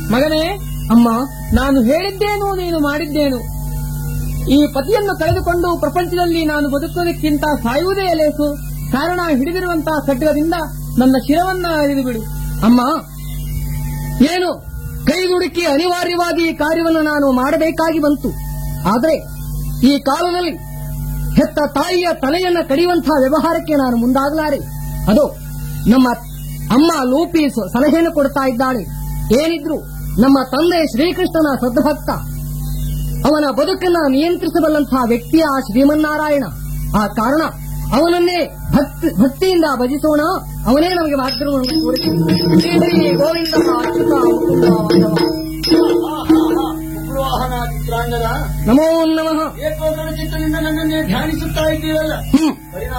ಮಗನೇ ಅಮ್ಮ ನಾನು ಹೇಳಿದ್ದೇನು ನೀನು ಮಾಡಿದ್ದೇನು ಈ ಪತಿಯನ್ನು ಕಳೆದುಕೊಂಡು ಪ್ರಪಂಚದಲ್ಲಿ ನಾನು ಬದುಕೋದಕ್ಕಿಂತ ಸಾಯುವುದೇ ಲೇಸು ಕಾರಣ ಹಿಡಿದಿರುವಂತಹ ಖಡ್ಗದಿಂದ ನನ್ನ ಶಿರವನ್ನ ಅರಿದು ಬಿಡು ಅಮ್ಮ ಏನು ಕೈದುಡುಕಿ ಅನಿವಾರ್ಯವಾಗಿ ಈ ಕಾರ್ಯವನ್ನು ನಾನು ಮಾಡಬೇಕಾಗಿ ಬಂತು ಆದರೆ ಈ ಕಾಲದಲ್ಲಿ ಹೆತ್ತ ತಾಯಿಯ ತಲೆಯನ್ನ ಕಡಿಯುವಂತಹ ವ್ಯವಹಾರಕ್ಕೆ ನಾನು ಮುಂದಾಗಲಾರೆ ಅದು ನಮ್ಮ ಅಮ್ಮ ಲೂಪಿ ಸ- ಸಲಹೆಯನ್ನು ಕೊಡ್ತಾ ಇದ್ದಾಳೆ ಏನಿದ್ರು ನಮ್ಮ ತಂದೆ ಶ್ರೀಕೃಷ್ಣನ ಸದ್ಭಕ್ತ ಅವನ ಬದುಕನ್ನ ನಿಯಂತ್ರಿಸಬಲ್ಲಂತಹ ವ್ಯಕ್ತಿಯ ಆ ಶ್ರೀಮನ್ನಾರಾಯಣ ಆ ಕಾರಣ ಅವನನ್ನೇ ಭಕ್ತಿ ಭಕ್ತಿಯಿಂದ ಭಜಿಸೋಣ ಅವನೇ ನಮಗೆ ಮಾರ್ಗವನ್ನು ತೋರಿಸಿದ್ದು. ಶ್ರೀ ಶ್ರೀ ಗೋವಿಂದ ಅಚ್ಯುತ ಮುಕುಂದ ಮಾಧವ. ಉಗ್ರವಾಹನ ಚಿತ್ರಾಂಗದ ನಮೋ ನಮಃ ಏಕೋದರ ಚಿತ್ತದಿಂದ ನನ್ನನ್ನೇ ಧ್ಯಾನಿಸುತ್ತಾ ಇದ್ದೀರಲ್ಲ ಹ್ಮ್ ಪರಿಣಾಮ